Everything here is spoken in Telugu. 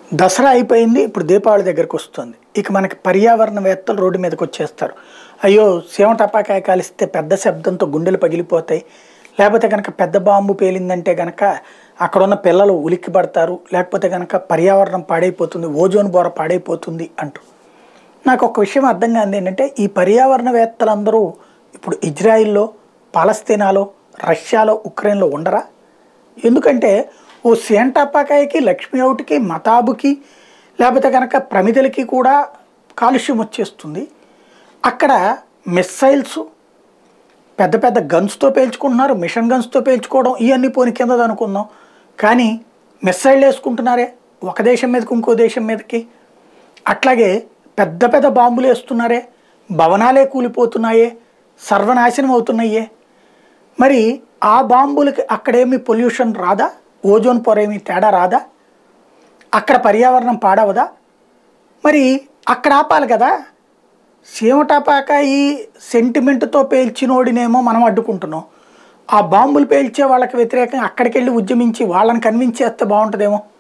దసరా అయిపోయింది ఇప్పుడు దీపావళి దగ్గరకు వస్తుంది ఇక మనకి పర్యావరణవేత్తలు రోడ్డు మీదకి వచ్చేస్తారు అయ్యో సీమ టపాకాయ కాలిస్తే పెద్ద శబ్దంతో గుండెలు పగిలిపోతాయి లేకపోతే కనుక పెద్ద బాంబు పేలిందంటే కనుక అక్కడ ఉన్న పిల్లలు ఉలిక్కి పడతారు లేకపోతే కనుక పర్యావరణం పాడైపోతుంది ఓజోన్ బోర పాడైపోతుంది అంటూ నాకు ఒక విషయం అర్థం కాదు ఏంటంటే ఈ పర్యావరణవేత్తలందరూ ఇప్పుడు ఇజ్రాయిల్లో పాలస్తీనాలో రష్యాలో ఉక్రెయిన్లో ఉండరా ఎందుకంటే ఓ సేంటాపాకాయకి లక్ష్మీ అవుట్కి మతాబుకి లేకపోతే కనుక ప్రమిదలకి కూడా కాలుష్యం వచ్చేస్తుంది అక్కడ మిస్సైల్స్ పెద్ద పెద్ద గన్స్తో పేల్చుకుంటున్నారు మిషన్ గన్స్తో పేల్చుకోవడం ఇవన్నీ పోని కింద అనుకుందాం కానీ మిస్సైల్ వేసుకుంటున్నారే ఒక దేశం మీదకి ఇంకో దేశం మీదకి అట్లాగే పెద్ద పెద్ద బాంబులు వేస్తున్నారే భవనాలే కూలిపోతున్నాయే సర్వనాశనం అవుతున్నాయే మరి ఆ బాంబులకి అక్కడేమి పొల్యూషన్ రాదా ఓజోన్ పొర ఏమి తేడా రాదా అక్కడ పర్యావరణం పాడవదా మరి అక్కడ ఆపాలి కదా సీమటాపాకాయి సెంటిమెంట్తో పేల్చినోడినేమో మనం అడ్డుకుంటున్నాం ఆ బాంబులు పేల్చే వాళ్ళకి వ్యతిరేకంగా అక్కడికి వెళ్ళి ఉద్యమించి వాళ్ళని కన్విన్స్ చేస్తే బాగుంటుందేమో